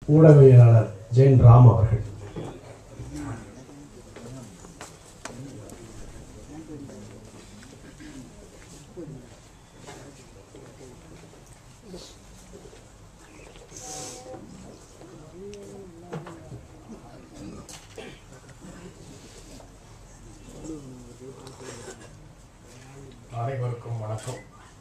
ஊடகவியலாளர் ஜெயின் ராம் அவர்கள் அனைவருக்கும் வணக்கம்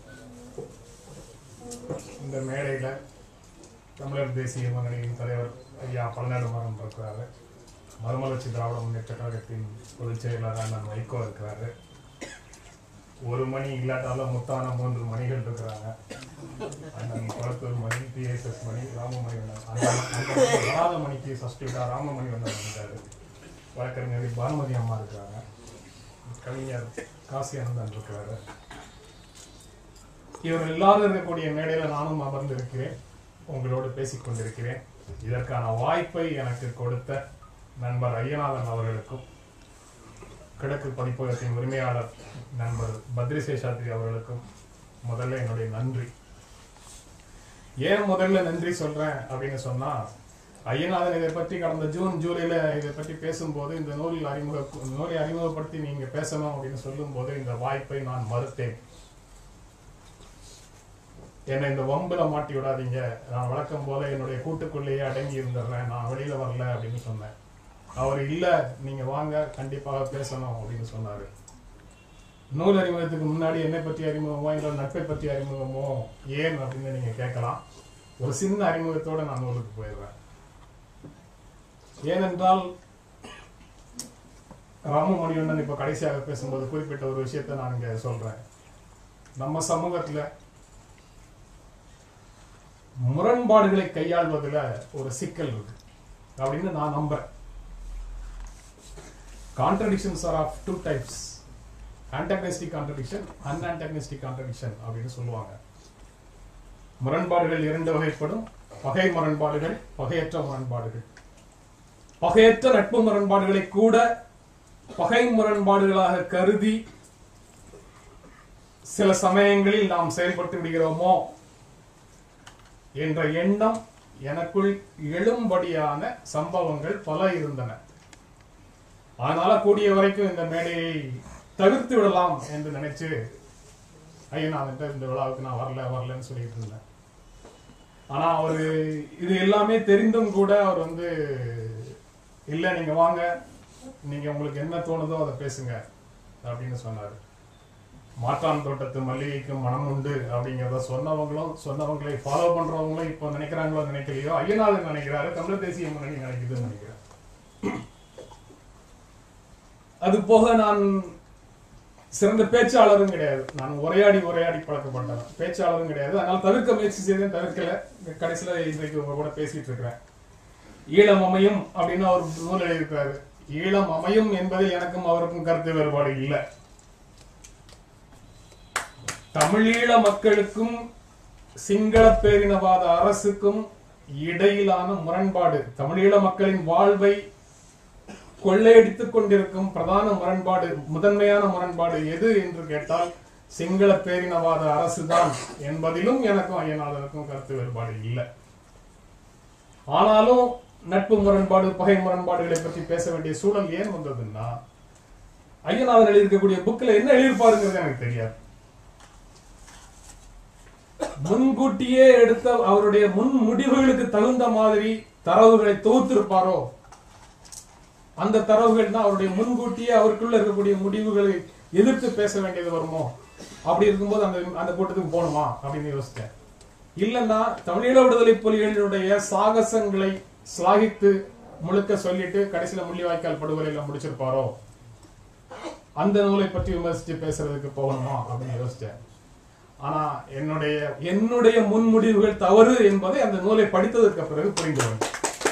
இந்த மேடையில் தமிழர் தேசிய முன்னணியின் தலைவர் ஐயா பழநாடு மரம் இருக்கிறாரு மறுமலர்ச்சி திராவிட முன்னேற்ற கழகத்தின் பொதுச் செயலாளர் அண்ணன் வைகோ இருக்கிறாரு ஒரு மணி இல்லாட்டாலும் முத்தான மூன்று மணிகள் இருக்கிறாங்க அண்ணன் குளத்தூர் மணி டிஎஸ்எஸ் மணி ராமமணி வண்ணன் அந்த அந்த வராத மணிக்கு சப்ஸ்டியூட்டாக ராமமணி வண்ணன் வந்துட்டாரு வழக்கறிஞர் பானுமதி அம்மா இருக்கிறாங்க கவிஞர் காசி அனந்தன் இருக்கிறாரு இவர் எல்லாரும் இருக்கக்கூடிய மேடையில நானும் அமர்ந்திருக்கிறேன் உங்களோடு பேசிக் கொண்டிருக்கிறேன் இதற்கான வாய்ப்பை எனக்கு கொடுத்த நண்பர் ஐயநாதன் அவர்களுக்கும் கிழக்கு பதிப்பகத்தின் உரிமையாளர் நண்பர் பத்ரி சேஷாத்ரி அவர்களுக்கும் முதல்ல என்னுடைய நன்றி ஏன் முதல்ல நன்றி சொல்றேன் அப்படின்னு சொன்னா ஐயநாதன் இதை பற்றி கடந்த ஜூன் ஜூலைல இதை பற்றி பேசும்போது இந்த நூலில் அறிமுக நூலை அறிமுகப்படுத்தி நீங்க பேசணும் அப்படின்னு சொல்லும்போது இந்த வாய்ப்பை நான் மறுத்தேன் என்னை இந்த வம்புல மாட்டி விடாதீங்க நான் வழக்கம் போல என்னுடைய கூட்டுக்குள்ளேயே அடங்கி இருந்துடுறேன் நான் வெளியில வரல அப்படின்னு சொன்னேன் அவர் இல்ல நீங்க வாங்க கண்டிப்பாக பேசணும் அப்படின்னு சொன்னாரு நூல் அறிமுகத்துக்கு முன்னாடி என்னை பற்றி அறிமுகமோ இல்லை நட்பை பற்றி அறிமுகமோ ஏன் அப்படின்னு நீங்க கேட்கலாம் ஒரு சின்ன அறிமுகத்தோட நான் நூலுக்கு போயிடுவேன் ஏனென்றால் ராமமணியண்ணன் இப்ப கடைசியாக பேசும்போது குறிப்பிட்ட ஒரு விஷயத்தை நான் இங்க சொல்றேன் நம்ம சமூகத்துல முரண்பாடுகளை கையாள்வதுல ஒரு சிக்கல் இருக்கு அப்படின்னு நான் நம்புறேன் contradictions are of two types antagonistic contradiction unantagonistic contradiction அப்படின்னு சொல்லுவாங்க முரண்பாடுகள் இரண்டு வகைப்படும் பகை முரண்பாடுகள் பகையற்ற முரண்பாடுகள் பகையற்ற நட்பு முரண்பாடுகளை கூட பகை முரண்பாடுகளாக கருதி சில சமயங்களில் நாம் செயல்பட்டு விடுகிறோமோ என்ற எண்ணம் எனக்குள் எழும்படியான சம்பவங்கள் பல இருந்தன அதனால கூடிய வரைக்கும் இந்த மேடையை தவிர்த்து விடலாம் என்று நினைச்சு ஐயனாவிட்ட இந்த விழாவுக்கு நான் வரல வரலன்னு சொல்லிட்டு இருந்தேன் ஆனா அவரு இது எல்லாமே தெரிந்தும் கூட அவர் வந்து இல்ல நீங்க வாங்க நீங்க உங்களுக்கு என்ன தோணுதோ அதை பேசுங்க அப்படின்னு சொன்னாரு மாற்றான் தோட்டத்து மல்லிகைக்கும் மனம் உண்டு அப்படிங்கிறத சொன்னவங்களும் சொன்னவங்களை ஃபாலோ பண்றவங்களும் இப்போ நினைக்கிறாங்களோ நினைக்கலையோ ஐயநாதன் நினைக்கிறாரு தமிழ் தேசிய முன்னணி நினைக்குதுன்னு நினைக்கிறேன் அது போக நான் சிறந்த பேச்சாளரும் கிடையாது நான் உரையாடி உரையாடி பழக்கப்பட்டவன் பேச்சாளரும் கிடையாது அதனால தவிர்க்க முயற்சி செய்தேன் தவிர்க்கல கடைசியில இன்றைக்கு உங்க கூட பேசிட்டு இருக்கிறேன் ஈழம் அமையும் அப்படின்னு அவர் நூல் எழுதியிருக்காரு ஈழம் அமையும் என்பதில் எனக்கும் அவருக்கும் கருத்து வேறுபாடு இல்லை தமிழீழ மக்களுக்கும் சிங்கள பேரினவாத அரசுக்கும் இடையிலான முரண்பாடு தமிழீழ மக்களின் வாழ்வை கொள்ளையடித்துக் கொண்டிருக்கும் பிரதான முரண்பாடு முதன்மையான முரண்பாடு எது என்று கேட்டால் சிங்கள பேரினவாத அரசுதான் என்பதிலும் எனக்கும் ஐயநாதனுக்கும் கருத்து வேறுபாடு இல்லை ஆனாலும் நட்பு முரண்பாடு பகை முரண்பாடுகளை பற்றி பேச வேண்டிய சூழல் ஏன் வந்ததுன்னா ஐயநாதன் எழுதியிருக்கக்கூடிய புக்கில் என்ன எழுதியிருப்பாருங்கிறது எனக்கு தெரியாது முன்கூட்டியே எடுத்த அவருடைய முன் முடிவுகளுக்கு தகுந்த மாதிரி தரவுகளை தொகுத்திருப்பாரோ அந்த தரவுகள் தான் அவருடைய முன்கூட்டியே அவருக்குள்ள இருக்கக்கூடிய முடிவுகளை எதிர்த்து பேச வேண்டியது வருமோ அப்படி இருக்கும்போது அந்த அந்த கூட்டத்துக்கு போகணுமா அப்படின்னு யோசிச்சேன் இல்லைன்னா தமிழீழ விடுதலை புலிகளுடைய சாகசங்களை சிலாகித்து முழுக்க சொல்லிட்டு கடைசியில முள்ளிவாய்க்கால் படுகொலையில முடிச்சிருப்பாரோ அந்த நூலை பற்றி விமர்சிச்சு பேசுறதுக்கு போகணுமா அப்படின்னு யோசிச்சேன் ஆனா என்னுடைய என்னுடைய முன்முடிவுகள் தவறு என்பதை அந்த நூலை படித்ததற்கு பிறகு புரிந்து கொண்டேன்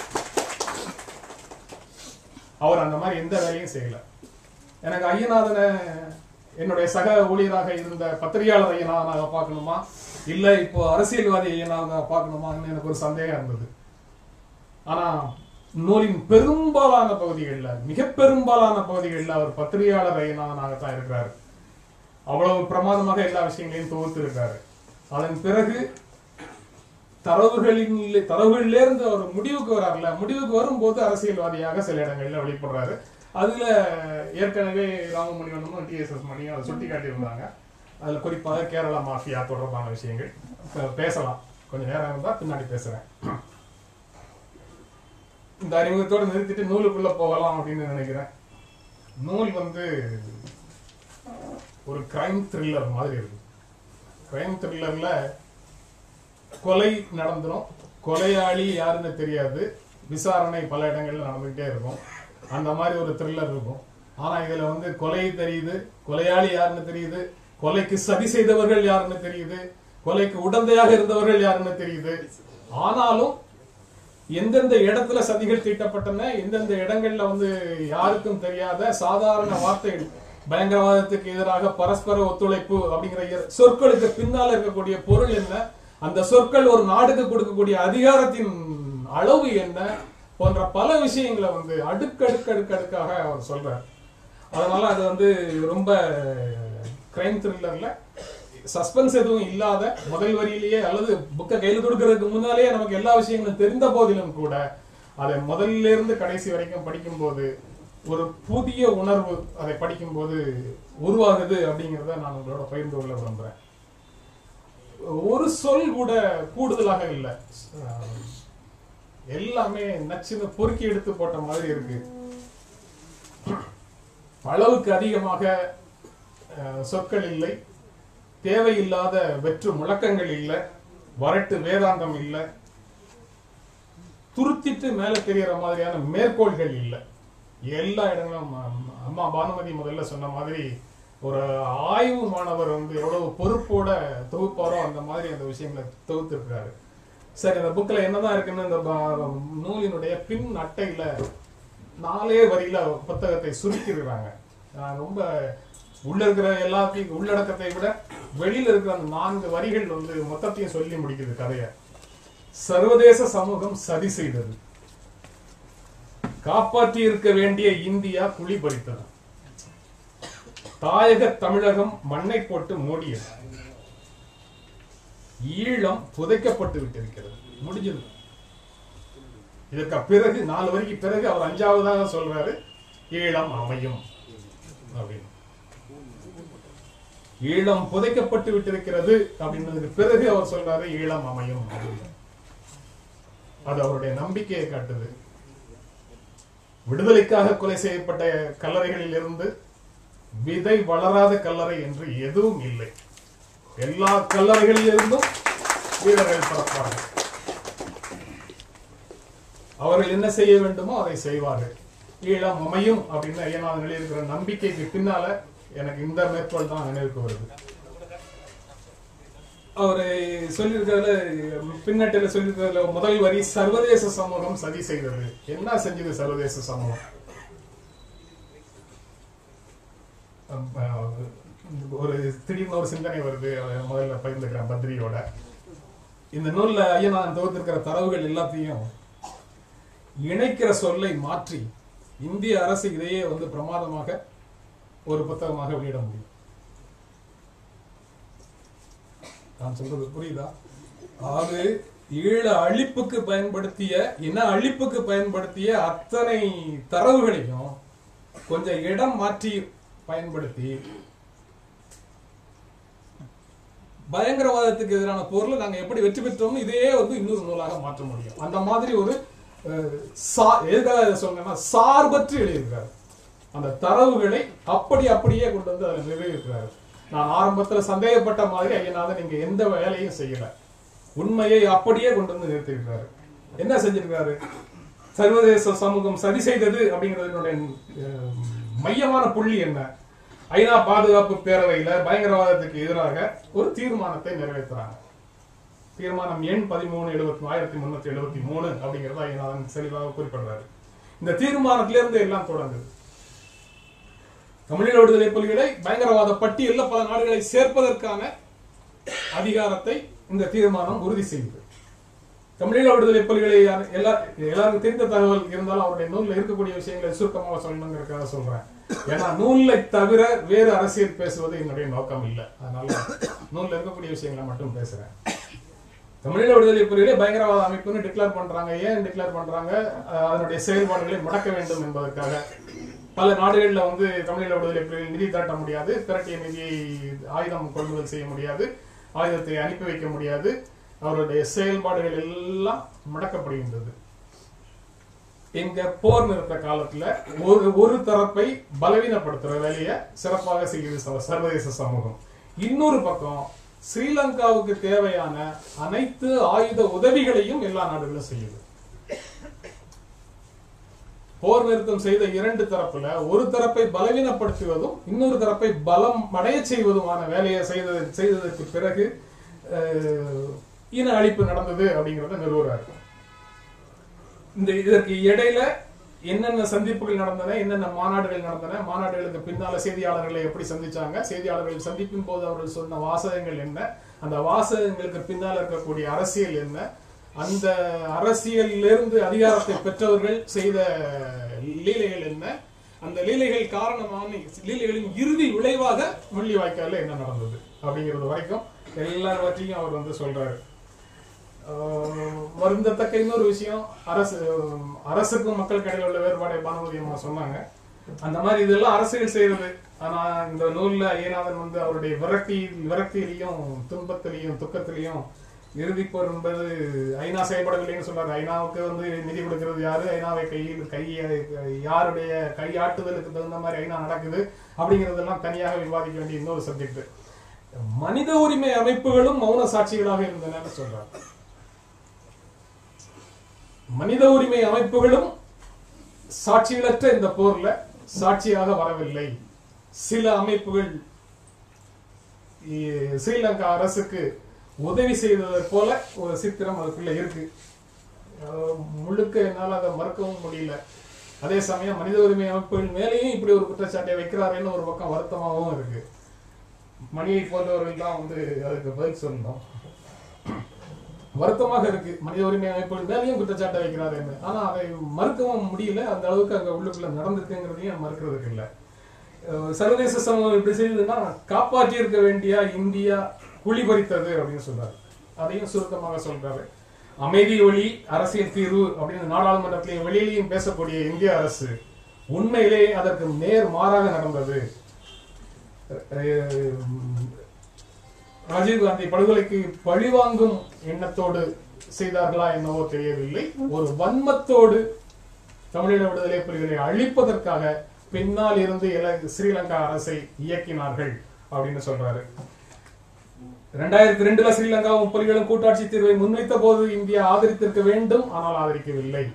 அவர் அந்த மாதிரி எந்த வேலையும் செய்யல எனக்கு ஐயநாதனை என்னுடைய சக ஊழியராக இருந்த பத்திரிகையாளர் ஐயனாக பார்க்கணுமா இல்ல இப்போ அரசியல்வாதி ஐயனாக பார்க்கணுமான்னு எனக்கு ஒரு சந்தேகம் இருந்தது ஆனா நூலின் பெரும்பாலான பகுதிகளில் மிக பெரும்பாலான பகுதிகளில் அவர் பத்திரிகையாளர் ஐயனாகத்தான் இருக்கிறாரு அவ்வளவு பிரமாதமாக எல்லா விஷயங்களையும் தொகுத்து இருக்காரு அதன் பிறகு தரவுகளின் தரவுகளிலிருந்து அவர் முடிவுக்கு வரார்ல முடிவுக்கு வரும்போது அரசியல்வாதியாக சில இடங்கள்ல வெளிப்படுறாரு அதுல ஏற்கனவே ராமமணிவண்ணனும் டிஎஸ்எஸ் மணியும் அதை சுட்டி காட்டியிருந்தாங்க அதுல குறிப்பாக கேரளா மாஃபியா தொடர்பான விஷயங்கள் இப்ப பேசலாம் கொஞ்சம் நேரம் இருந்தா பின்னாடி பேசுறேன் இந்த அறிமுகத்தோட நிறுத்திட்டு நூலுக்குள்ள போகலாம் அப்படின்னு நினைக்கிறேன் நூல் வந்து ஒரு கிரைம் த்ரில்லர் மாதிரி இருக்கு கிரைம் த்ரில்லர்ல கொலை நடந்துரும் கொலையாளி யாருன்னு தெரியாது விசாரணை பல இடங்கள்ல நடந்துகிட்டே இருக்கும் அந்த மாதிரி ஒரு த்ரில்லர் இருக்கும் ஆனா இதுல வந்து கொலை தெரியுது கொலையாளி யாருன்னு தெரியுது கொலைக்கு சதி செய்தவர்கள் யாருன்னு தெரியுது கொலைக்கு உடந்தையாக இருந்தவர்கள் யாருன்னு தெரியுது ஆனாலும் எந்தெந்த இடத்துல சதிகள் தீட்டப்பட்டன எந்தெந்த இடங்கள்ல வந்து யாருக்கும் தெரியாத சாதாரண வார்த்தைகள் பயங்கரவாதத்துக்கு எதிராக பரஸ்பர ஒத்துழைப்பு அப்படிங்கிற இர- சொற்களுக்கு பின்னால இருக்கக்கூடிய பொருள் என்ன அந்த சொற்கள் ஒரு நாடுக்கு கொடுக்கக்கூடிய அதிகாரத்தின் அளவு என்ன போன்ற பல விஷயங்களை வந்து அடுக்கடுக்கு அடுக்கடுக்காக அவர் சொல்றார் அதனால அது வந்து ரொம்ப கிரைம் த்ரில்லர்ல சஸ்பென்ஸ் எதுவும் இல்லாத முதல் வரியிலேயே அல்லது புக்கை கையில் கொடுக்கறதுக்கு முன்னாலேயே நமக்கு எல்லா விஷயங்களும் தெரிந்த போதிலும் கூட அதை முதல்ல இருந்து கடைசி வரைக்கும் படிக்கும்போது ஒரு புதிய உணர்வு அதை படிக்கும்போது உருவாகுது அப்படிங்கிறத நான் உங்களோட பகிர்ந்து கொள்ள விரும்புறேன் ஒரு சொல் கூட கூடுதலாக இல்லை அஹ் எல்லாமே நச்சுன்னு பொறுக்கி எடுத்து போட்ட மாதிரி இருக்கு அளவுக்கு அதிகமாக அஹ், சொற்கள் இல்லை தேவையில்லாத வெற்று முழக்கங்கள் இல்லை வரட்டு வேதாந்தம் இல்லை துருத்திட்டு மேல தெரியற மாதிரியான மேற்கோள்கள் இல்லை எல்லா இடங்களும் அம்- அம்மா பானுமதி முதல்ல சொன்ன மாதிரி ஒரு ஆய்வு மாணவர் வந்து எவ்வளவு பொறுப்போட தொகுப்பாரோ அந்த மாதிரி அந்த விஷயங்களை தொகுத்திருக்காரு சரி அந்த புக்ல என்னதான் இருக்குன்னு இந்த ப- நூலினுடைய பின் அட்டையில நாலே வரியில புத்தகத்தை சுருக்கிடுறாங்க நான் ரொம்ப உள்ள இருக்கிற எல்லாத்தையும் உள்ளடக்கத்தை விட வெளியில இருக்கிற அந்த நான்கு வரிகள் வந்து மொத்தத்தையும் சொல்லி முடிக்குது கதையை சர்வதேச சமூகம் சதி செய்தது காப்பாற்றி இருக்க வேண்டிய இந்தியா குழி பறித்தது தாயக தமிழகம் மண்ணை போட்டு மூடியது ஈழம் புதைக்கப்பட்டு விட்டிருக்கிறது முடிஞ்சது இதற்கு பிறகு நாலு வரைக்கு பிறகு அவர் அஞ்சாவதாக சொல்றாரு ஈழம் அமையும் அப்படின்னு ஈழம் புதைக்கப்பட்டு விட்டிருக்கிறது அப்படின்னதுக்கு பிறகு அவர் சொல்றாரு ஈழம் அமையும் அப்படின்னு அது அவருடைய நம்பிக்கையை காட்டுது விடுதலைக்காக கொலை செய்யப்பட்ட கல்லறைகளில் இருந்து விதை வளராத கல்லறை என்று எதுவும் இல்லை எல்லா கல்லறைகளில் இருந்தும் வீரர்கள் பிறப்பார்கள் அவர்கள் என்ன செய்ய வேண்டுமோ அதை செய்வார்கள் ஈழம் அமையும் அப்படின்னு ஐயனார் நிலையில் இருக்கிற நம்பிக்கைக்கு பின்னால எனக்கு இந்த மேற்கோள் தான் நினைவுக்கு வருது அவரு சொல்லியிருக்கிறதுல பின்னட்டில சொல்லியிருக்கிறதுல முதல் வரி சர்வதேச சமூகம் சதி செய்தது என்ன செஞ்சது சர்வதேச சமூகம் அஹ் ஒரு திடீர்னு ஒரு சிந்தனை வருது அதை முதல்ல பகிர்ந்துக்கிறேன் பத்ரியோட இந்த நூல்ல ஐயனான் தொகுத்திருக்கிற தரவுகள் எல்லாத்தையும் இணைக்கிற சொல்லை மாற்றி இந்திய அரசு இதையே வந்து பிரமாதமாக ஒரு புத்தகமாக வெளியிட முடியும் நான் சொல்றது புரியுதா அதாவது ஈழ அழிப்புக்கு பயன்படுத்திய இன அழிப்புக்கு பயன்படுத்திய அத்தனை தரவுகளையும் கொஞ்சம் இடம் மாற்றி பயன்படுத்தி பயங்கரவாதத்துக்கு எதிரான போர்ல நாங்க எப்படி வெற்றி பெற்றோம் இதையே வந்து இன்னொரு நூலாக மாற்ற முடியும் அந்த மாதிரி ஒரு அஹ், சா- எதுக்காக இதை சொன்னேன்னா சார்பற்று எழுதியிருக்காரு அந்த தரவுகளை அப்படி அப்படியே கொண்டு வந்து அதில் நிறுவியிருக்கிறாரு நான் ஆரம்பத்துல சந்தேகப்பட்ட மாதிரி ஐயனாவது நீங்க எந்த வேலையும் செய்யல உண்மையை அப்படியே கொண்டு வந்து நிறுத்தியிருக்கிறாரு என்ன செஞ்சிருக்காரு சர்வதேச சமூகம் சதி செய்தது அப்படிங்கிறதுனுடைய அஹ், மையமான புள்ளி என்ன ஐநா பாதுகாப்பு பேரவையில பயங்கரவாதத்துக்கு எதிராக ஒரு தீர்மானத்தை நிறைவேற்றுறாங்க தீர்மானம் எண் பதிமூணு எழுபத்தி ஆயிரத்தி முன்னூத்தி எழுபத்தி மூணு அப்படிங்கறத ஐநாதன் தெளிவாக குறிப்பிடுறாரு இந்த தீர்மானத்திலிருந்து எல்லாம் தொடங்குது தமிழீழ விடுதலை புலிகளை பயங்கரவாத பட்டியலில் பல நாடுகளை சேர்ப்பதற்கான அதிகாரத்தை இந்த தீர்மானம் உறுதி செய்யுது தமிழீழ விடுதலை புலிகளை யார்- எல்லா எல்லாருக்கும் தெரிந்த தகவல் இருந்தாலும் அவருடைய நூல்ல இருக்கக்கூடிய விஷயங்களை சுருக்கமாக சொல்லணுங்கிறதுக்காக சொல்றேன் ஏன்னா நூலை தவிர வேறு அரசியல் பேசுவது என்னுடைய நோக்கம் இல்லை அதனால நூல்ல இருக்கக்கூடிய விஷயங்களை மட்டும் பேசுறேன் தமிழீழ விடுதலை புலிகளை பயங்கரவாத அமைப்புன்னு டிக்ளேர் பண்றாங்க ஏன் டிக்ளேர் பண்றாங்க அஹ் அதனுடைய செயல்பாடுகளை முடக்க வேண்டும் என்பதற்காக பல நாடுகள்ல வந்து தமிழீழ விடுதலை புலிகள் நிதி திரட்ட முடியாது திரட்டிய நிதியை ஆயுதம் கொள்முதல் செய்ய முடியாது ஆயுதத்தை அனுப்பி வைக்க முடியாது அவருடைய செயல்பாடுகள் எல்லாம் முடக்கப்படுகின்றது எங்க போர் நிறுத்த காலத்துல ஒரு ஒரு தரப்பை பலவீனப்படுத்துற வேலையை சிறப்பாக செய்யுது ச- சர்வதேச சமூகம் இன்னொரு பக்கம் ஸ்ரீலங்காவுக்கு தேவையான அனைத்து ஆயுத உதவிகளையும் எல்லா நாடுகளும் செய்யுது போர் நிறுத்தம் செய்த இரண்டு தரப்புல ஒரு தரப்பை பலவீனப்படுத்துவதும் இன்னொரு தரப்பை பலம் அடைய செய்வதுமான வேலையை செய்தது செய்ததற்கு பிறகு அஹ், இன அழிப்பு நடந்தது அப்படிங்கறத நிறுவுறாரு இந்த இதற்கு இடையில என்னென்ன சந்திப்புகள் நடந்தன என்னென்ன மாநாடுகள் நடந்தன மாநாடுகளுக்கு பின்னால செய்தியாளர்களை எப்படி சந்திச்சாங்க செய்தியாளர்கள் சந்திப்பின் போது அவர்கள் சொன்ன வாசகங்கள் என்ன அந்த வாசகங்களுக்கு பின்னால் இருக்கக்கூடிய அரசியல் என்ன அந்த அரசியலிலிருந்து அதிகாரத்தை பெற்றவர்கள் செய்த லீலைகள் என்ன அந்த லீலைகள் காரணமான லீலைகளின் இறுதி விளைவாக முள்ளிவாய்க்கால்ல என்ன நடந்தது அப்படிங்கிறது வரைக்கும் எல்லாவற்றையும் அவர் வந்து சொல்றாரு ஆஹ் வருந்தத்தக்க இன்னொரு விஷயம் அரசு அரசுக்கும் மக்களுக்கு இடையில உள்ள வேறுபாடை பானுமதி அம்மா சொன்னாங்க அந்த மாதிரி இதெல்லாம் அரசுகள் செய்யறது ஆனா இந்த நூல்ல ஐயநாதன் வந்து அவருடைய விரக்தி விரக்தியிலையும் துன்பத்திலையும் துக்கத்திலையும் இறுதிப்போர் என்பது ஐநா செயல்படவில்லைன்னு சொல்றாரு ஐநாவுக்கு வந்து நிதி கொடுக்கிறது யாரு ஐநாவை கையில் கை யாருடைய கையாட்டுதலுக்கு தகுந்த மாதிரி ஐநா நடக்குது அப்படிங்கறதெல்லாம் தனியாக விவாதிக்க வேண்டிய இன்னொரு சப்ஜெக்ட் மனித உரிமை அமைப்புகளும் மௌன சாட்சிகளாக இருந்தன சொல்றாரு மனித உரிமை அமைப்புகளும் சாட்சிகளற்ற இந்த போர்ல சாட்சியாக வரவில்லை சில அமைப்புகள் இ- ஸ்ரீலங்கா அரசுக்கு உதவி செய்ததை போல ஒரு சித்திரம் அதுக்குள்ள இருக்கு அஹ் முழுக்க என்னால அதை மறுக்கவும் முடியல அதே சமயம் மனித உரிமை அமைப்புகள் மேலேயும் இப்படி ஒரு குற்றச்சாட்டை வைக்கிறாருன்னு ஒரு பக்கம் வருத்தமாகவும் இருக்கு மணியை போன்றவர்கள் தான் வந்து அதுக்கு பதில் சொல்லணும் வருத்தமாக இருக்கு மனித உரிமை அமைப்புகள் மேலேயும் குற்றச்சாட்டை வைக்கிறாரு என்ன ஆனா அதை மறுக்கவும் முடியல அந்த அளவுக்கு அங்க உள்ளுக்குள்ள நடந்திருக்குங்கிறதையும் மறுக்கிறதுக்கு இல்ல அஹ் சர்வதேச சமூகம் இப்படி செய்ததுன்னா காப்பாற்றி இருக்க வேண்டிய இந்தியா குழி பறித்தது அப்படின்னு சொல்றாரு அதையும் சுருக்கமாக சொல்றாரு அமைதி ஒளி அரசியல் தீர்வு அப்படின்னு நாடாளுமன்றத்திலையும் வெளியிலையும் பேசக்கூடிய இந்திய அரசு உண்மையிலே அதற்கு நேர் மாறாக நடந்தது அஹ் ராஜீவ் காந்தி படுகொலைக்கு பழிவாங்கும் எண்ணத்தோடு செய்தார்களா என்னவோ தெரியவில்லை ஒரு வன்மத்தோடு தமிழீழ விடுதலை புலிகளை அழிப்பதற்காக பின்னால் இருந்து இல- ஸ்ரீலங்கா அரசை இயக்கினார்கள் அப்படின்னு சொல்றாரு ரெண்டாயிரத்தி ரெண்டுல ஸ்ரீலங்காவும் புலிகளும் கூட்டாட்சி தீர்வை முன்வைத்த போது இந்தியா ஆதரித்திருக்க வேண்டும் ஆனால் ஆதரிக்கவில்லை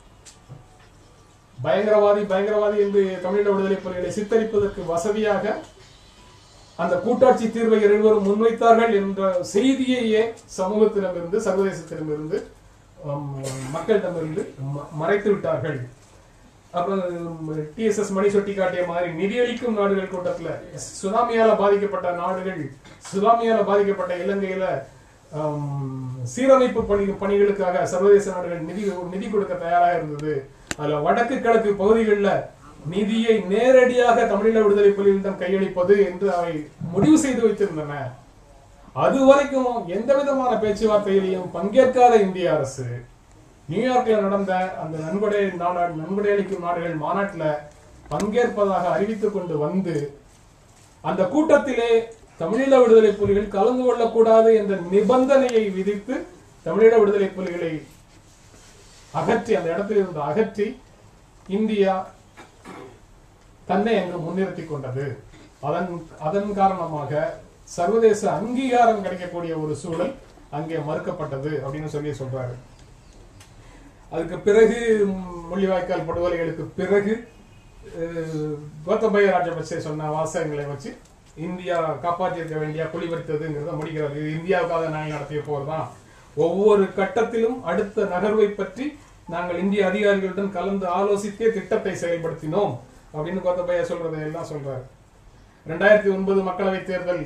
பயங்கரவாதி பயங்கரவாதி என்று தமிழீழ விடுதலை புலிகளை சித்தரிப்பதற்கு வசதியாக அந்த கூட்டாட்சி தீர்வை இருவரும் முன்வைத்தார்கள் என்ற செய்தியையே சமூகத்திடமிருந்து சர்வதேசத்திடமிருந்து ஹம், மக்களிடமிருந்து ம- மறைத்து விட்டார்கள் அப்புறம் டிஎஸ்எஸ் மணி சுட்டி காட்டிய மாதிரி நிதியளிக்கும் நாடுகள் கூட்டத்துல சுனாமியால பாதிக்கப்பட்ட நாடுகள் சுனாமியால பாதிக்கப்பட்ட இலங்கையில ஹம், சீரமைப்பு பணி பணிகளுக்காக சர்வதேச நாடுகள் நிதி நிதி கொடுக்க தயாராக இருந்தது அதுல வடக்கு கிழக்கு பகுதிகளில் நிதியை நேரடியாக தமிழீழ விடுதலை புலிகளிடம் கையளிப்பது என்று அவை முடிவு செய்து வைத்திருந்தன அது வரைக்கும் எந்த விதமான பேச்சுவார்த்தையிலையும் பங்கேற்காத இந்திய அரசு நியூயார்க்ல நடந்த அந்த நன்கொடை நாடா நன்கொடை அளிக்கும் நாடுகள் மாநாட்டுல பங்கேற்பதாக அறிவித்துக் கொண்டு வந்து அந்த கூட்டத்திலே தமிழீழ விடுதலை புலிகள் கலந்து கொள்ளக்கூடாது என்ற நிபந்தனையை விதித்து தமிழீழ விடுதலை புலிகளை அகற்றி அந்த இடத்தில் இருந்து அகற்றி இந்தியா தன்னை அங்கு முன்னிறுத்தி கொண்டது அதன் அதன் காரணமாக சர்வதேச அங்கீகாரம் கிடைக்கக்கூடிய ஒரு சூழல் அங்கே மறுக்கப்பட்டது அப்படின்னு சொல்லி சொல்றாரு அதுக்கு பிறகு ம், முள்ளிவாய்க்கால் படுகொலைகளுக்கு பிறகு அஹ், கோத்தபய ராஜபக்சே சொன்ன வாசகங்களை வச்சு இந்தியா காப்பாற்றியிருக்க வேண்டிய குழிவரித்ததுங்கிறத முடிக்கிறது இது இந்தியாவுக்காக நாங்கள் நடத்திய போர் தான் ஒவ்வொரு கட்டத்திலும் அடுத்த நகர்வை பற்றி நாங்கள் இந்திய அதிகாரிகளுடன் கலந்து ஆலோசித்தே திட்டத்தை செயல்படுத்தினோம் அப்படின்னு கோத்தபய சொல்றதை எல்லாம் சொல்றாரு ரெண்டாயிரத்தி ஒன்பது மக்களவை தேர்தல்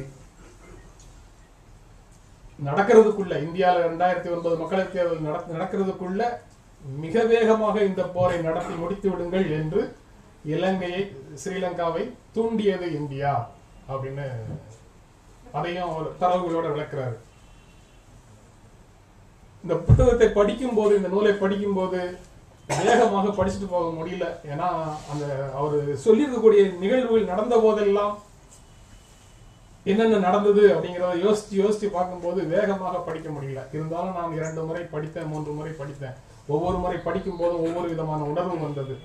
நடக்கிறதுக்குள்ள இந்தியாவில் ரெண்டாயிரத்தி ஒன்பது மக்களவை தேர்தல் நட- நடக்கிறதுக்குள்ள மிக வேகமாக இந்த போரை நடத்தி முடித்து விடுங்கள் என்று இலங்கையை ஸ்ரீலங்காவை தூண்டியது இந்தியா அப்படின்னு அதையும் ஒரு தரவுகளோட விளக்குறாரு இந்த புத்தகத்தை படிக்கும் போது இந்த நூலை படிக்கும் போது வேகமாக படிச்சுட்டு போக முடியல ஏன்னா அந்த அவர் சொல்லியிருக்கக்கூடிய நிகழ்வுகள் நடந்த போதெல்லாம் என்னென்ன நடந்தது அப்படிங்கிறத யோசிச்சு யோசிச்சு பார்க்கும்போது வேகமாக படிக்க முடியல இருந்தாலும் நான் இரண்டு முறை படித்தேன் மூன்று முறை படித்தேன் ஒவ்வொரு முறை படிக்கும் போதும் ஒவ்வொரு விதமான உணர்வு வந்தது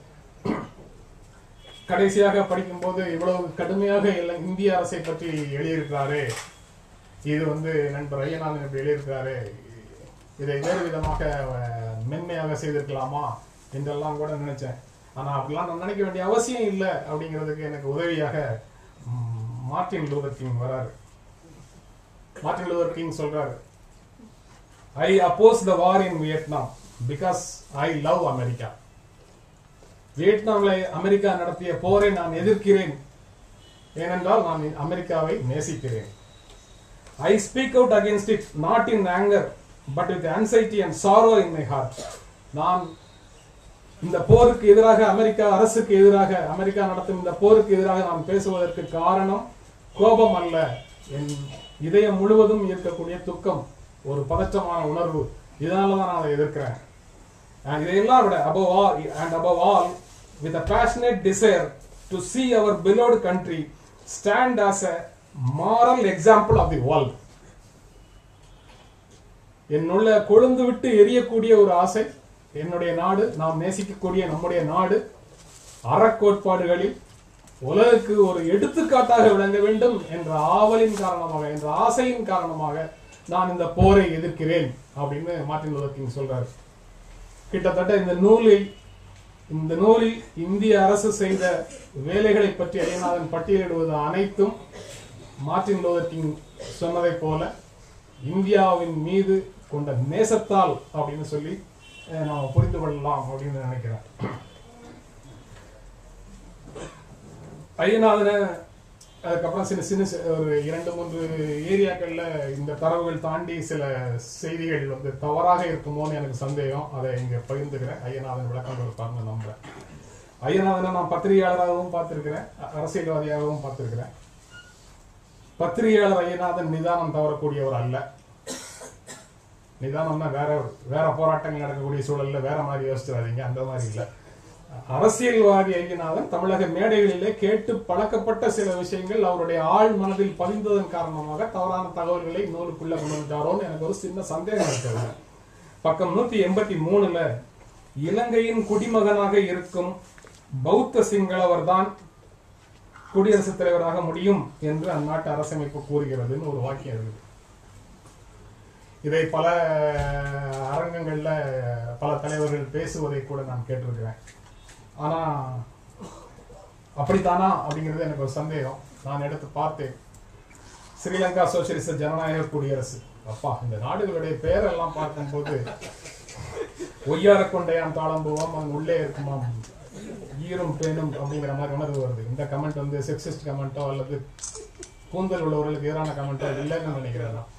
கடைசியாக படிக்கும்போது இவ்வளவு கடுமையாக இல்லை இந்திய அரசை பற்றி எழுதியிருக்கிறாரே இது வந்து நண்பர் ஐயநாதன் இப்படி எழுதியிருக்கிறாரு இதை வேறு விதமாக அஹ், மென்மையாக செய்திருக்கலாமா என்றெல்லாம் கூட நினைச்சேன் ஆனா அப்படிலாம் நான் நினைக்க வேண்டிய அவசியம் இல்லை அப்படிங்கிறதுக்கு எனக்கு உதவியாக ம், மார்ட்டின் லூதர் கிங் வராரு மார்ட்டின் லூதர் கிங் சொல்றாரு I oppose the war in Vietnam because I love America வியட்நாம்ல அமெரிக்கா நடத்திய போரை நான் எதிர்க்கிறேன் ஏனென்றால் நான் அமெரிக்காவை நேசிக்கிறேன் I speak out against it not in anger but with anxiety and sorrow in my heart நான் இந்த போருக்கு எதிராக அமெரிக்கா அரசுக்கு எதிராக அமெரிக்கா நடத்தும் இந்த போருக்கு எதிராக நான் பேசுவதற்கு காரணம் கோபம் அல்ல என் இதயம் முழுவதும் இருக்கக்கூடிய துக்கம் ஒரு பதற்றமான உணர்வு இதனால தான் நான் அதை எதிர்க்கிறேன் And இதையெல்லாம் விட above all and above all with a passionate desire to see our beloved country stand as a moral example of the world என்னுள்ள கொழுந்து விட்டு எரியக்கூடிய ஒரு ஆசை என்னுடைய நாடு நாம் நேசிக்கக்கூடிய நம்முடைய நாடு அறக்கோட்பாடுகளில் உலகுக்கு ஒரு எடுத்துக்காட்டாக விளங்க வேண்டும் என்ற ஆவலின் காரணமாக என்ற ஆசையின் காரணமாக நான் இந்த போரை எதிர்க்கிறேன் அப்படின்னு மார்ட்டின் லூதர் கிங் சொல்றாரு கிட்டத்தட்ட இந்த நூலில் இந்த நூலில் இந்திய அரசு செய்த வேலைகளை பற்றி அரியநாதன் பட்டியலிடுவது அனைத்தும் மார்ட்டின் லூதர் கிங் சொன்னதைப் போல இந்தியாவின் மீது கொண்ட நேசத்தால் அப்படின்னு சொல்லி அஹ், நாம புரிந்து கொள்ளலாம் அப்படின்னு நினைக்கிறேன் ஐயநாதனை அதுக்கப்புறம் சின்ன சின்ன சி- ஒரு இரண்டு மூன்று ஏரியாக்கள்ல இந்த தரவுகள் தாண்டி சில செய்திகள் வந்து தவறாக இருக்குமோன்னு எனக்கு சந்தேகம் அதை இங்க பகிர்ந்துக்கிறேன் ஐயநாதன் விளக்கம் கொடுப்பார்னு நம்புறேன் ஐயநாதனை நான் பத்திரிகையாளராகவும் பார்த்திருக்கிறேன் அ- அரசியல்வாதியாகவும் பார்த்திருக்கிறேன் பத்திரிகையாளர் ஐயநாதன் நிதானம் தவறக்கூடியவர் அல்ல நிதானம்னா வேற வேற போராட்டங்கள் நடக்கக்கூடிய சூழல்ல வேற மாதிரி யோசிச்சிடாதீங்க அந்த மாதிரி இல்ல அரசியல்வாதி ஐயநாதன் தமிழக மேடைகளிலே கேட்டு பழக்கப்பட்ட சில விஷயங்கள் அவருடைய ஆழ் மனதில் பதிந்ததன் காரணமாக தவறான தகவல்களை நூலுக்குள்ள கொண்டு வந்துட்டாரோன்னு எனக்கு ஒரு சின்ன சந்தேகம் இருக்கிறது பக்கம் நூத்தி எண்பத்தி மூணுல இலங்கையின் குடிமகனாக இருக்கும் பௌத்த சிங்களவர் தான் குடியரசுத் தலைவராக முடியும் என்று அந்நாட்டு அரசமைப்பு கூறுகிறதுன்னு ஒரு வாக்கியம் இருக்குது இதை பல அரங்கங்கள்ல பல தலைவர்கள் பேசுவதை கூட நான் கேட்டிருக்கிறேன் ஆனா அப்படித்தானா அப்படிங்கிறது எனக்கு ஒரு சந்தேகம் நான் எடுத்து பார்த்தேன் ஸ்ரீலங்கா சோசியலிச ஜனநாயக குடியரசு அப்பா இந்த நாடுகளுடைய பெயரெல்லாம் பார்க்கும்போது ஒய்யார கொண்டையான் தாளம்பூவம் அங்க உள்ளே இருக்குமாம் ஈரும் பேணும் அப்படிங்கிற மாதிரி உணர்வு வருது இந்த கமெண்ட் வந்து செக்ஸிஸ்ட் கமெண்ட்டோ அல்லது கூந்தல் உள்ளவர்களுக்கு எதிரான கமெண்ட்டோ இல்லைன்னு நினைக்கிறேன் நான்.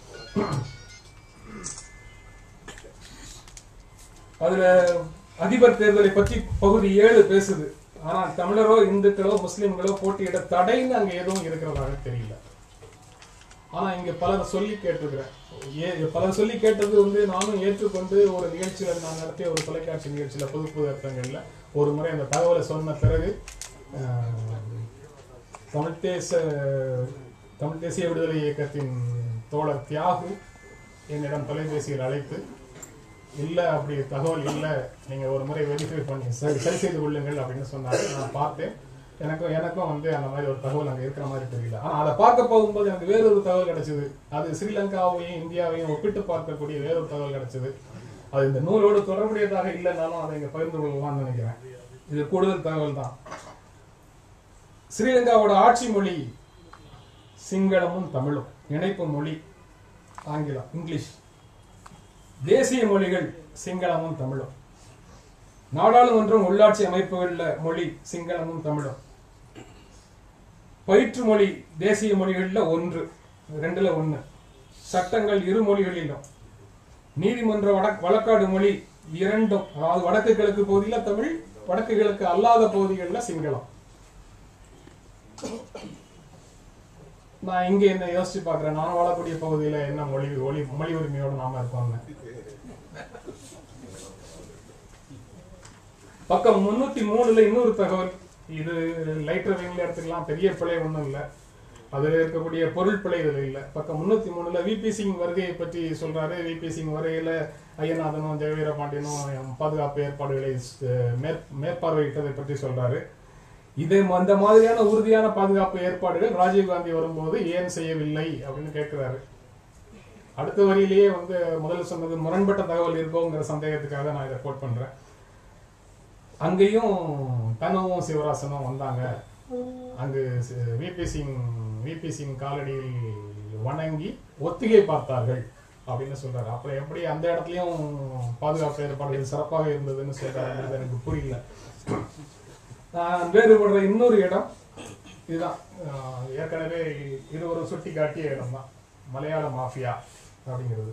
அதுல அதிபர் தேர்தலை பற்றி பகுதி ஏழு பேசுது ஆனா தமிழரோ இந்துக்களோ முஸ்லிம்களோ போட்டியிட தடைன்னு அங்க எதுவும் இருக்கிறதாக தெரியல ஆனா இங்க பலர் சொல்லி கேட்டிருக்கிறேன் ஏ- பலர் சொல்லி கேட்டது வந்து நானும் ஏற்றுக்கொண்டு ஒரு நிகழ்ச்சியில நான் நடத்திய ஒரு தொலைக்காட்சி நிகழ்ச்சியில புது புது அர்த்தங்கள்ல ஒரு முறை அந்த தகவலை சொன்ன பிறகு ஆஹ், தமிழ் தேச தமிழ் தேசிய விடுதலை இயக்கத்தின் தோழர் தியாகு என்னிடம் தொலைபேசியில் அழைத்து இல்ல அப்படி தகவல் இல்ல நீங்க ஒரு முறை வெரிஃபை பண்ணி சரி சரி செய்து கொள்ளுங்கள் அப்படின்னு சொன்னாரு நான் பார்த்தேன் எனக்கும் எனக்கும் வந்து அந்த மாதிரி ஒரு தகவல் அங்க இருக்கிற மாதிரி தெரியல ஆனா அதை பார்க்க போகும்போது எனக்கு வேறொரு தகவல் கிடைச்சது அது ஸ்ரீலங்காவையும் இந்தியாவையும் ஒப்பிட்டு பார்க்கக்கூடிய வேறொரு தகவல் கிடைச்சது அது இந்த நூலோடு தொடர்புடையதாக இல்லைனாலும் அதை இங்க பகிர்ந்து கொள்ளலாம்னு நினைக்கிறேன் இது கூடுதல் தகவல் தான் ஸ்ரீலங்காவோட ஆட்சி மொழி சிங்களமும் தமிழும் இணைப்பு மொழி ஆங்கிலம் இங்கிலீஷ் தேசிய மொழிகள் சிங்களமும் தமிழும் நாடாளுமன்றம் உள்ளாட்சி அமைப்புகள்ல மொழி சிங்களமும் தமிழும் பயிற்று மொழி தேசிய மொழிகள்ல ஒன்று ரெண்டுல ஒண்ணு சட்டங்கள் இரு மொழிகளிலும் நீதிமன்ற வடக் வழக்காடு மொழி இரண்டும் அதாவது வடக்கு கிழக்கு பகுதியில தமிழ் வடக்கு கிழக்கு அல்லாத பகுதிகளில் சிங்களம் நான் இங்க என்ன யோசிச்சு பார்க்கிறேன் நான் வாழக்கூடிய பகுதியில என்ன மொழி ஒளி மொழி உரிமையோட நாம இருக்கோம்னு பக்கம் முன்னூத்தி மூணுல இன்னொரு தகவல் இது லைட் ரவிங்ல எடுத்துக்கலாம் பெரிய பிழை ஒண்ணும் இல்ல அதுல இருக்கக்கூடிய பொருள் பிழை இதுல இல்ல பக்கம் முன்னூத்தி மூணுல விபி சிங் வருகையை பற்றி சொல்றாரு விபி சிங் வருகையில ஐயநாதனும் ஜெயவீர பாண்டியனும் பாதுகாப்பு ஏற்பாடுகளை அஹ், மேற்- மேற்பார்வையிட்டதை பற்றி சொல்றாரு இது அந்த மாதிரியான உறுதியான பாதுகாப்பு ஏற்பாடுகள் ராஜீவ் காந்தி வரும்போது ஏன் செய்யவில்லை அப்படின்னு கேட்கிறாரு அடுத்த வரியிலேயே வந்து முதல்ல சொன்னது முரண்பட்ட தகவல் இருக்கோங்கிற சந்தேகத்துக்காக நான் இதை கோட் பண்றேன் அங்கேயும் கனவும் சிவராசனும் வந்தாங்க அங்கு விபி சிங் விபி சிங் காலடியில் வணங்கி ஒத்திகை பார்த்தார்கள் அப்படின்னு சொல்றாரு அப்புறம் எப்படி அந்த இடத்துலயும் பாதுகாப்பு ஏற்பாடுகள் சிறப்பாக இருந்ததுன்னு சொல்றாருன்றது எனக்கு புரியல நான் வேறுபடுற இன்னொரு இடம் இதுதான் ஆஹ் ஏற்கனவே இருவரும் சுட்டி காட்டிய இடம் தான் மலையாள மாஃபியா அப்படிங்கிறது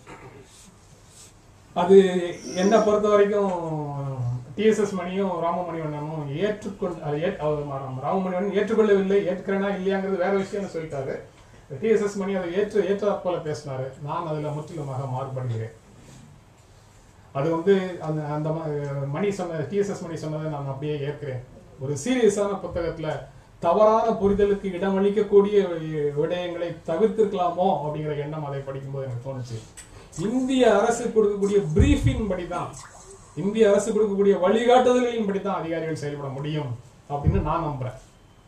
அது என்னை பொறுத்த வரைக்கும் டிஎஸ்எஸ் மணியும் ராமமணிவண்ணனும் ஏற்றுக்கொண்டு அது ஏற்- அவர் ம- ராமமணிவண்ணன் ஏற்றுக்கொள்ளவில்லை ஏற்றுக்கிறேனா இல்லையாங்கிறது வேற விஷயம்னு சொல்லிட்டாரு டிஎஸ்எஸ் மணி அதை ஏற்று ஏற்றாற்போல பேசினாரு நான் அதுல முற்றிலுமாக மாறுபடுகிறேன் அது வந்து அந்த அந்த ம- மணி சொன்ன டிஎஸ்எஸ் மணி சொன்னதை நான் அப்படியே ஏற்கிறேன் ஒரு சீரியஸான புத்தகத்துல தவறான புரிதலுக்கு இடமளிக்கக்கூடிய வி- விடயங்களை தவிர்த்திருக்கலாமோ அப்படிங்கிற எண்ணம் அதை படிக்கும்போது எனக்கு தோணுச்சு இந்திய அரசு கொடுக்கக்கூடிய பிரீஃபிங் படிதான் இந்திய அரசு கொடுக்கக்கூடிய வழிகாட்டுதல்களின் படிதான் அதிகாரிகள் செயல்பட முடியும் அப்படின்னு நான் நம்புறேன்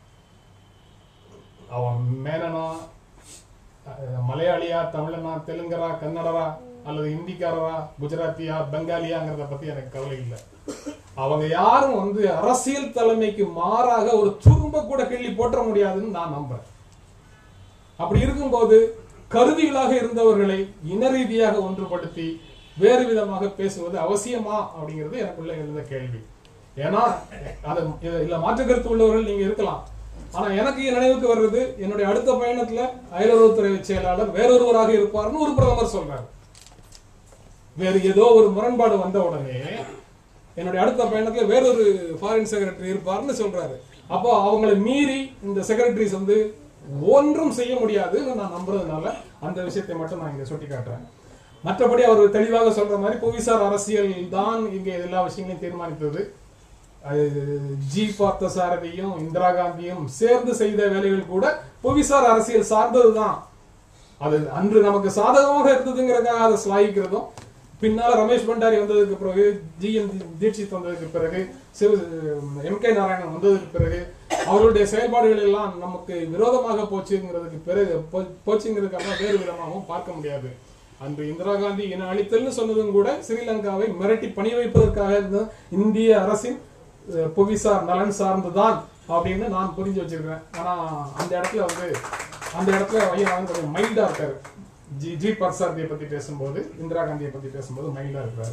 அவன் மேனனா அஹ், மலையாளியா தமிழனா தெலுங்கரா கன்னடரா அல்லது ஹிந்திக்காரரா குஜராத்தியா பெங்காலியாங்கிறத பத்தி எனக்கு கவலை இல்லை அவங்க யாரும் வந்து அரசியல் தலைமைக்கு மாறாக ஒரு துரும்ப கூட கிள்ளி போற்ற முடியாதுன்னு நான் நம்புறேன் அப்படி இருக்கும்போது கருவிகளாக இருந்தவர்களை இன ரீதியாக ஒன்றுபடுத்தி வேறு விதமாக பேசுவது அவசியமா அப்படிங்கிறது எனக்குள்ள எழுந்த கேள்வி ஏன்னா அது இது- இல்ல மாற்று கருத்து உள்ளவர்கள் நீங்க இருக்கலாம் ஆனா எனக்கு நினைவுக்கு வர்றது என்னுடைய அடுத்த பயணத்துல அயலுறவுத்துறை செயலாளர் வேறொருவராக இருப்பார்னு ஒரு பிரதமர் சொல்றாரு வேறு ஏதோ ஒரு முரண்பாடு வந்த உடனே என்னுடைய அடுத்த பயணத்துல வேறொரு ஃபாரின் செக்ரட்டரி இருப்பார்னு சொல்றாரு அப்போ அவங்களை மீறி இந்த செக்ரட்டரிஸ் வந்து ஒன்றும் செய்ய முடியாதுன்னு நான் நம்புறதுனால அந்த விஷயத்தை மட்டும் நான் இங்க சுட்டி காட்டுறேன் மற்றபடி அவர் தெளிவாக சொல்ற மாதிரி புவிசார் அரசியல் தான் இங்க எல்லா விஷயங்களையும் தீர்மானித்தது அது ஜி பார்த்த சாரதியும் இந்திரா காந்தியும் சேர்ந்து செய்த வேலைகள் கூட புவிசார் அரசியல் சார்ந்ததுதான் அது அன்று நமக்கு சாதகமாக இருந்ததுங்கிறதுக்காக அதை ஸ்லாகிக்கிறதும் பின்னால ரமேஷ் பண்டாரி வந்ததுக்கு பிறகு ஜி என் தீட்சித் வந்ததுக்கு பிறகு சிவ எம் கே நாராயணன் வந்ததுக்கு பிறகு அவருடைய செயல்பாடுகள் எல்லாம் நமக்கு விரோதமாக போச்சுங்கிறதுக்கு பிறகு போ- போச்சுங்கிறதுக்காக வேறு விதமாகவும் பார்க்க முடியாது அன்று இந்திரா காந்தி இன அழித்தல்னு சொன்னதும் கூட ஸ்ரீலங்காவை மிரட்டி பணி வைப்பதற்காக இருந்த இந்திய அரசின் அஹ், புவிசார் நலன் சார்ந்துதான் அப்படின்னு நான் புரிஞ்சு வச்சிருக்கிறேன் ஆனா அந்த இடத்துல வந்து அந்த இடத்துல ஐயா வந்து கொஞ்சம் மைல்டா இருக்காரு ஜி ஜி பர்சாரதியை பத்தி பேசும்போது இந்திரா காந்தியை பத்தி பேசும்போது மைல்டா இருக்கிறாரு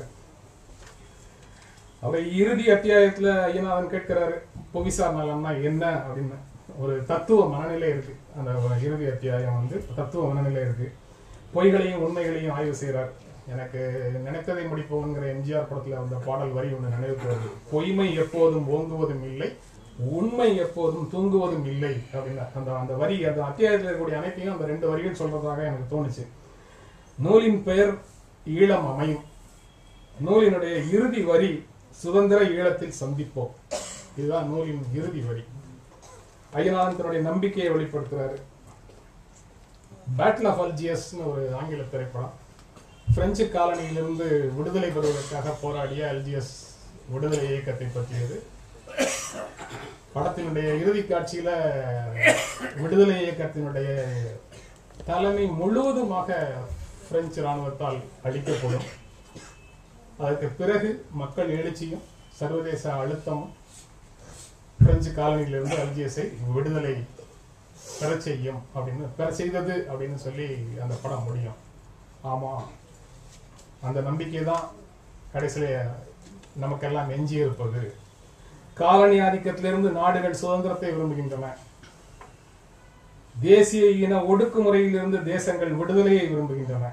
அவர் இறுதி அத்தியாயத்துல ஐயநாதன் கேட்கிறாரு புவிசார் நலம்னா என்ன அப்படின்னு ஒரு தத்துவ மனநிலை இருக்கு அந்த ஒரு இறுதி அத்தியாயம் வந்து தத்துவ மனநிலை இருக்கு பொய்களையும் உண்மைகளையும் ஆய்வு செய்றார் எனக்கு நினைத்ததை முடிப்போங்கிற எம்ஜிஆர் படத்துல அந்த பாடல் வரி ஒன்று நினைவுக்கு வருது பொய்மை எப்போதும் ஓங்குவதும் இல்லை உண்மை எப்போதும் தூங்குவதும் இல்லை அப்படின்னா அந்த அந்த வரி அந்த அத்தியாயத்தில் இருக்கக்கூடிய அனைத்தையும் அந்த ரெண்டு வரிகள் சொல்றதாக எனக்கு தோணுச்சு நூலின் பெயர் ஈழம் அமையும் நூலினுடைய இறுதி வரி சுதந்திர ஈழத்தில் சந்திப்போம் இதுதான் நூலின் இறுதி வரி ஐயனாதன் தன்னுடைய நம்பிக்கையை வெளிப்படுத்துறாரு பேட்டில் ஆஃப் அல்ஜியஸ்னு ஒரு ஆங்கில திரைப்படம் பிரெஞ்சு காலனியிலிருந்து விடுதலை பெறுவதற்காக போராடிய அல்ஜியஸ் விடுதலை இயக்கத்தை பற்றியது படத்தினுடைய இறுதி காட்சியில விடுதலை இயக்கத்தினுடைய தலைமை முழுவதுமாக பிரெஞ்சு ராணுவத்தால் அழிக்கப்படும் அதற்கு பிறகு மக்கள் எழுச்சியும் சர்வதேச அழுத்தமும் பிரெஞ்சு காலனியிலிருந்து அல்ஜியஸை விடுதலை பெற செய்யும் அப்படின்னு பெற செய்தது அப்படின்னு சொல்லி அந்த படம் முடியும் ஆமா அந்த நம்பிக்கை தான் கடைசியில நமக்கெல்லாம் எஞ்சி இருப்பது காலனி ஆதிக்கத்திலிருந்து நாடுகள் சுதந்திரத்தை விரும்புகின்றன தேசிய இன ஒடுக்குமுறையிலிருந்து தேசங்கள் விடுதலையை விரும்புகின்றன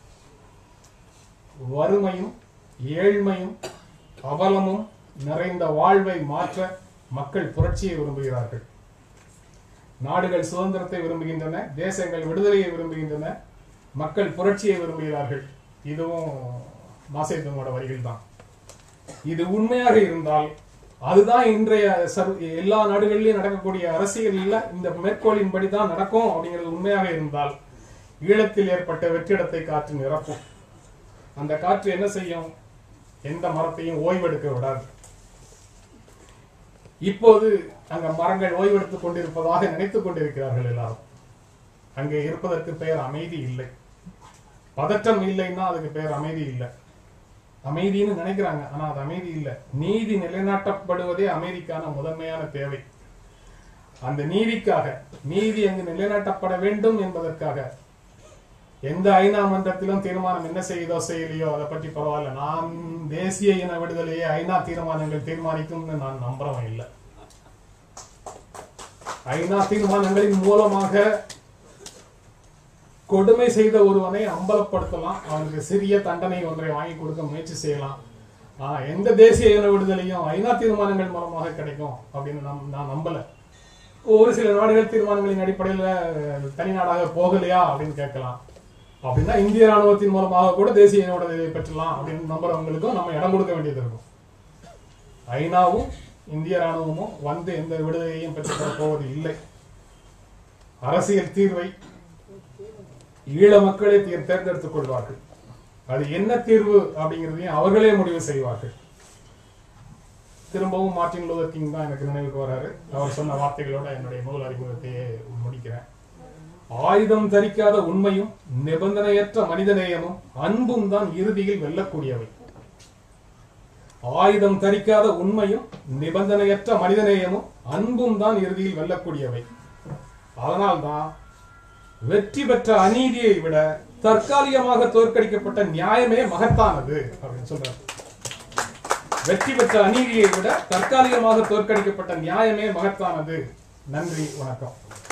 வறுமையும் ஏழ்மையும் அவலமும் நிறைந்த வாழ்வை மாற்ற மக்கள் புரட்சியை விரும்புகிறார்கள் நாடுகள் சுதந்திரத்தை விரும்புகின்றன தேசங்கள் விடுதலையை விரும்புகின்றன மக்கள் புரட்சியை விரும்புகிறார்கள் இதுவும் மாசேதுங்கோட வரிகள் தான் இது உண்மையாக இருந்தால் அதுதான் இன்றைய சர்வ எல்லா நாடுகளிலும் நடக்கக்கூடிய அரசியலில் இந்த மேற்கோளின்படி தான் நடக்கும் அப்படிங்கிறது உண்மையாக இருந்தால் ஈழத்தில் ஏற்பட்ட வெற்றிடத்தை காற்று நிரப்பும் அந்த காற்று என்ன செய்யும் எந்த மரத்தையும் ஓய்வெடுக்க விடாது இப்போது அங்க மரங்கள் ஓய்வெடுத்துக் கொண்டிருப்பதாக நினைத்துக் கொண்டிருக்கிறார்கள் எல்லாரும் அங்கே இருப்பதற்கு பெயர் அமைதி இல்லை பதற்றம் இல்லைன்னா அதுக்கு பெயர் அமைதி இல்லை அமைதின்னு நினைக்கிறாங்க ஆனா அது அமைதி இல்லை நீதி நிலைநாட்டப்படுவதே அமைதிக்கான முதன்மையான தேவை அந்த நீதிக்காக நீதி அங்கு நிலைநாட்டப்பட வேண்டும் என்பதற்காக எந்த ஐநா மன்றத்திலும் தீர்மானம் என்ன செய்யுதோ செய்யலையோ அதை பற்றி பரவாயில்ல நான் தேசிய இன விடுதலையை ஐநா தீர்மானங்கள் தீர்மானிக்கும்னு நான் நம்புறவன் இல்லை ஐநா தீர்மானங்களின் மூலமாக கொடுமை செய்த ஒருவனை அம்பலப்படுத்தலாம் அவனுக்கு சிறிய தண்டனை ஒன்றை வாங்கி கொடுக்க முயற்சி செய்யலாம் ஆனா எந்த தேசிய இன விடுதலையும் ஐநா தீர்மானங்கள் மூலமாக கிடைக்கும் அப்படின்னு நம் நான் நம்பல ஒரு சில நாடுகள் தீர்மானங்களின் அடிப்படையில் தனி நாடாக போகலையா அப்படின்னு கேட்கலாம் அப்படின்னா இந்திய ராணுவத்தின் மூலமாக கூட தேசிய இன விடுதலை பெற்றலாம் அப்படின்னு நம்புறவங்களுக்கும் நம்ம இடம் கொடுக்க வேண்டியது இருக்கும் ஐநாவும் இந்திய ராணுவமும் வந்து எந்த விடுதலையையும் பெற்றுத்தர போவது இல்லை அரசியல் தீர்வை ஈழ மக்களே தீர் தேர்ந்தெடுத்துக் கொள்வார்கள் அது என்ன தீர்வு அப்படிங்கிறதையும் அவர்களே முடிவு செய்வார்கள் திரும்பவும் மார்ட்டின் லூதர் கிங் தான் எனக்கு நினைவுக்கு வராரு அவர் சொன்ன வார்த்தைகளோட என்னுடைய நூல் அறிமுகத்தையே முடிக்கிறேன் ஆயுதம் தரிக்காத உண்மையும் நிபந்தனையற்ற மனிதநேயமும் அன்பும் தான் இறுதியில் வெல்லக்கூடியவை ஆயுதம் தரிக்காத உண்மையும் நிபந்தனையற்ற மனிதநேயமும் அன்பும் தான் இறுதியில் வெல்லக்கூடியவை அதனால்தான் வெற்றி பெற்ற அநீதியை விட தற்காலிகமாக தோற்கடிக்கப்பட்ட நியாயமே மகத்தானது அப்படின்னு சொல்றாரு வெற்றி பெற்ற அநீதியை விட தற்காலிகமாக தோற்கடிக்கப்பட்ட நியாயமே மகத்தானது நன்றி வணக்கம்